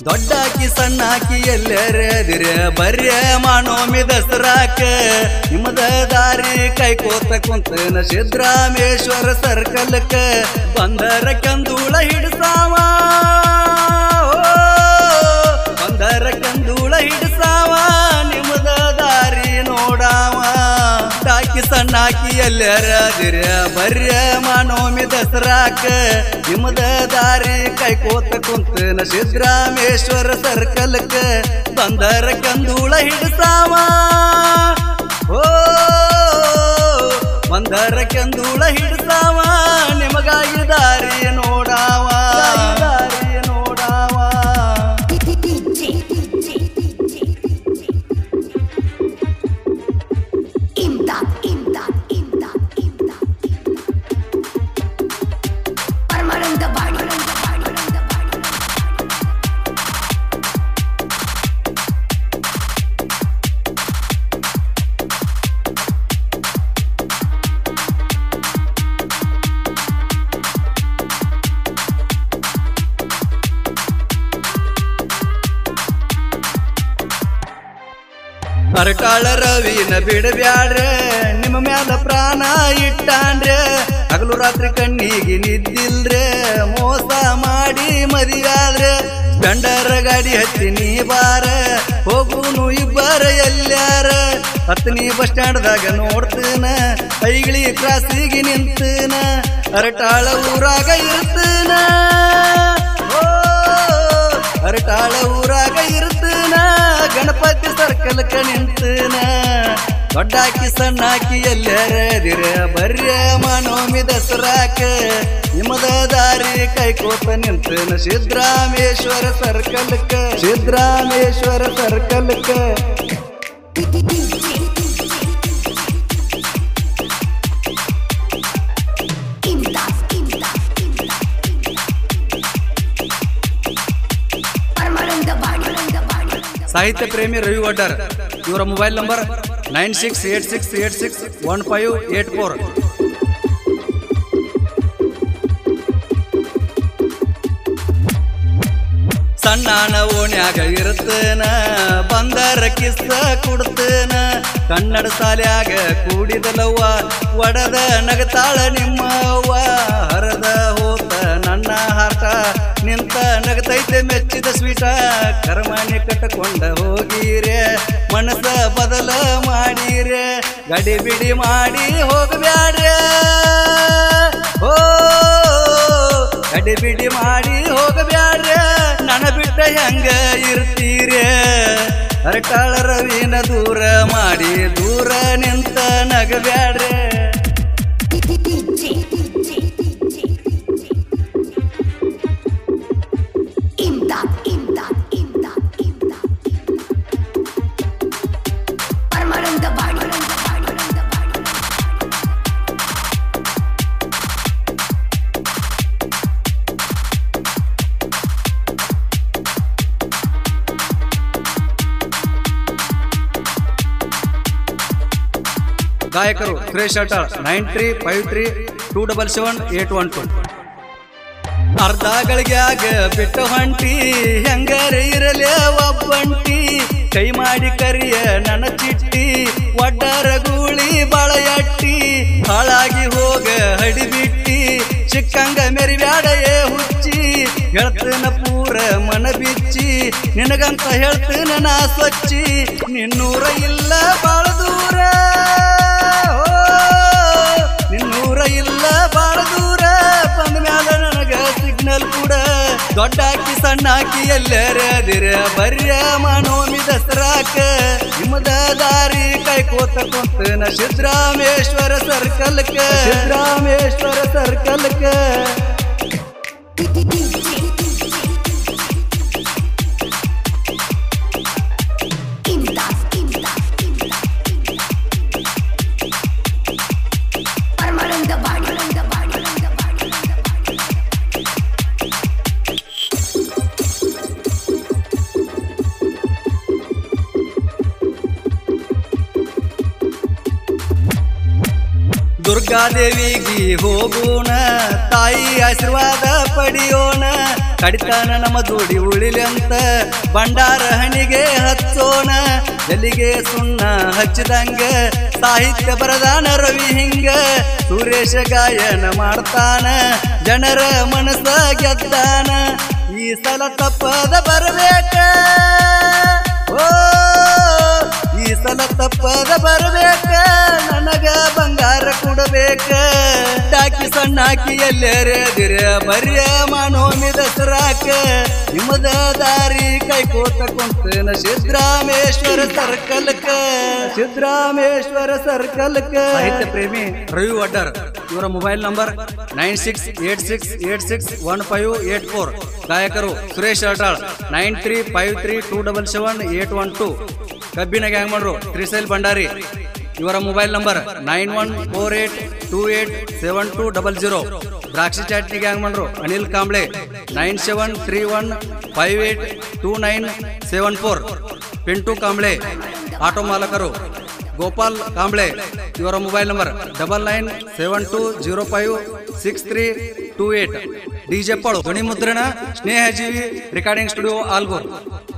ದೊಡ್ಡಾಕಿ ಸಣ್ಣಾಕಿ ಎಲ್ಲರೇ ಅದಿರೆ ಬರ್ಯ ಮಾನೋಮಿ ದಸರಾಕ ನಿಮ್ಮದ ದಾರಿ ಕೈಕೋತ ಕುಂತನ ಸಿದ್ದರಾಮೇಶ್ವರ ಸರ್ಕಲ್ಕ ಬಂದರ ಕಂದೂಳ ಹಿಡ್ಸಾವ ಬಂದರ ಕಂದೂಳ ಹಿಡ್ಸಾವ ನಿಮ್ಮದ ದಾರಿ ನೋಡಾವ ಟಾಕಿ ಸಣ್ಣಾಕಿ ಎಲ್ಲರ ಅದಿರ ಬರ್ಯ ಮಾನೋಮಿ ದಸರಾಕ ನಿಮ್ಮದ ದಾರಿ ಕೈಕೋತ ಕುಂತನ ಸಿದ್ದರಾಮೇಶ್ವರ ಸರ್ಕಲ್ಕ ಬಂದರ ಕಂದೂಳ ಹಿಡ್ಸಾವ ಓ ಬಂದರ ಕಂದೂಳ ಹಿಡ್ಸಾವ ನಿಮಗಾಗಿ ದಾರಿ ನೋಡಾವ ದಾರಿ ನೋಡಾವ Imdad, imdad, imdad, imdad. Parmaranda badi, parmaranda badi. Aratal ರವಿನ ಬಿಡಬ್ಯಾಡ್ರೆ ನಿಮ್ಮ ಮ್ಯಾಲ ಪ್ರಾಣ ಇಟ್ಟಾಂಡ್ರೆ ಹಗಲು ರಾತ್ರಿ ಕಣ್ಣಿಗೆ ನಿದ್ದಿಲ್ರೆ ಮೋಸ ಮಾಡಿ ಮದಿಗಾದ್ರೆ ಗಂಡರ ಗಾಡಿ ಹತ್ತಿ ನೀ ಬಾರ ಹೋಗುನು ಇಬ್ಬರ ಎಲ್ಲಾರ ಹತ್ತನಿ ಬಸ್ ಸ್ಟ್ಯಾಂಡ್ದಾಗ ನೋಡ್ತೀನ ಐಗಿಳಿ ಕ್ರಾಸಿಗೆ ನಿಂತನ ಅರಟಾಳ ಊರಾಗ ಇರ್ತನ ಓ ಅರಟಾಳ ಊರಾಗ ಇರ್ತನ ಗಣಪತಿ ಸರ್ಕಲ್ಕ ನಿಂತನ ದೊಡ್ಡಾಕಿ ಸಣ್ಣಾಕಿ ಎಲ್ಲರದಿರ ಬರ್ಯ ಮನೋಮಿ ದಸರಾಕ ನಿಮ್ಮದ ದಾರಿ ಕೈಕೋತ ನಿಂತನ Siddarameshwara ಸರ್ಕಲ್ಕ Siddarameshwara ಸರ್ಕಲ್ಕ Imdad, imdad, imdad, Parmaranda badi, parmaranda badi. ಸಾಹಿತ್ಯ ಪ್ರೇಮಿ ರವಿ ವಡ್ಡರ್ ಇವರ mobile number nine six eight six eight six one five eight four ಸಣ್ಣನ ಓಣ್ಯಾಗ ಇರ್ತನ ಬಂದರ ಕಿಸ್ಸ ಕೊಡ್ತನ ಕನ್ನಡ ಸಾಲ್ಯಾಗ ಕೂಡಿದಲವ್ವ ಒಡದ ನಗತಾಳ ನಿಮ್ಮವ್ವ ಹರದ ಹೋತ ನನ್ನ ಹಾಟ ನಿಂತ ನಗತೈತೆ ಮೆಚ್ಚಿದ ಸ್ವೀಟ ಕರ್ಮಾಣಿ ಕಟ್ಟಕೊಂಡ ಹೋಗಿರೆ ಮನಸ್ಸ ಬದಲ ಮಾಡಿರೆ ಗಡಿ ಬಿಡಿ ಮಾಡಿ ಹೋಗಬ್ಯಾಡ್ರೆ ಓ ಗಡಿ ಬಿಡಿ ಮಾಡಿ ಹೋಗಬ್ಯಾಡ್ರೆ ನನ್ನ ಬಿಟ್ಟ ಹೆಂಗ ಇರ್ತೀರೆ ಅರಟಾಳ ರವಿನ ದೂರ ಮಾಡಿ ದೂರ ನಿಂತ ನಗಬ್ಯಾಡ್ರೆ Imdad, imdad, imdad, imdad. Parmaranda badi, parmaranda badi. ಗಾಯಕರು Suresh Atal nine three five three two double seven eight one two ಅರ್ಧ ಗಳಿಗ್ಯಾಗ ಬಿಟ್ಟು ಹೊಂಟಿ ಹೆಂಗಾರ ಇರಲೇ ಒಬ್ಬಂಟಿ ಕೈ ಮಾಡಿ ಕರಿಯ ನನ್ನ ಚಿಟ್ಟಿ ಒಡ್ಡರ ಗೂಳಿ ಬಳಯಟ್ಟಿ ಹಾಳಾಗಿ ಹೋಗ ಹಡಿಬಿಟ್ಟಿ ಚಿಕ್ಕಂಗ ಮೆರಿಬ್ಯಾಡಯೇ ಹುಚ್ಚಿ ಹೇಳ್ತನ ಪೂರ ಮನ ಬಿಚ್ಚಿ ನಿನಗಂತ ಹೇಳ್ತನ ನಾ ಸ್ವಚ್ಚಿ ನಿನ್ನೂರ ಇಲ್ಲ ಬಾಳ ದೂರ ಓ, ನಿನ್ನೂರ ಇಲ್ಲ ಬಾಳ ದೂರ ಬಂದ ಮ್ಯಾಲ ನನಗ ಸಿಗ್ನಲ್ ಕೂಡ ದೊಡ್ಡಾಕಿ ಸಣ್ಣಾಕಿ ಎಲ್ಲರ ಅದಿರ ಬರ್ಯ ಮನೋಮಿ ದಸರಾಕ ನಿಮ್ಮದ ದಾರಿ ಕೈಕೋತ ಕುಂತನ Siddarameshwara ಸರ್ಕಲ್ಕ Siddarameshwara ಸರ್ಕಲ್ಕ Imdad, imdad, imdad, imdad. Parmaranda badi, parmaranda badi, parmaranda badi. ದುರ್ಗಾದೇವಿಗೆ ಹೋಗೋಣ ತಾಯಿ ಆಶೀರ್ವಾದ ಪಡೆಯೋಣ ಕಡಿತಾನ ನಮ್ಮ ಜೋಡಿ ಉಳಿಲಿ ಅಂತ ಭಂಡಾರ ಹಣಿಗೆ ಹಚ್ಚೋಣ ಎಲ್ಲಿಗೆ ಸುಣ್ಣ ಹಚ್ಚಿದಂಗ ಸಾಹಿತ್ಯ ಬರದಾನ ರವಿ ಹಿಂಗ ಸುರೇಶ ಗಾಯನ ಮಾಡ್ತಾನ ಜನರ ಮನಸ್ಸ ಗೆದ್ದಾನ ಈ ಸಲ ತಪ್ಪದ ಬರಬೇಕ ಓ ಈ ಸಲ ತಪ್ಪದ ಬರಬೇಕ ನನಗ ಬಂಗಾರ ಕೊಡಬೇಕ ಟಾಕಿ ಸಣ್ಣಾಕಿ ಎಲ್ಲೇರೇದಿರ ಬರಿಯ ಮಾನೋಮಿ ದಸರಾಕ ನಿಮ್ಮದ ದಾರಿ ಕೈ ಕೋತ ಕುಂತನ ಸಿದ್ರಾಮೇಶ್ವರ ಸರ್ಕಲ್ಕ ಸಿದ್ರಾಮೇಶ್ವರ ಸರ್ಕಲ್ಕ ಸಾಹಿತ್ಯ ಪ್ರೇಮಿ ರವಿ ವಡ್ಡರ್ ಇವರ mobile number nine six eight six eight six one five eight four ಗಾಯಕರು Suresh Atal nine three five three two double seven eight one two ಕಬ್ಬಿನ ಗ್ಯಾಂಗ್ ಮಾಡ್ರು ತ್ರಿಸೈಲ್ ಭಂಡಾರಿ ಇವರ mobile number nine one four eight two eight seven two double zero ದ್ರಾಕ್ಷಿ ಚಾಟ್ನಿ gang ಮಾಡ್ರು Anil Kamble nine seven three one five eight two nine seven four Pintu Kamble auto ಮಾಲಕರು ಗೋಪಾಲ್ ಕಾಂಬ್ಳೆ ಇವರ mobile number double nine seven two zero five six three two eight D J ಪಾಳು ಧ್ವನಿ ಮುದ್ರಣ ಸ್ನೇಹಜೀವಿ recording studio Algur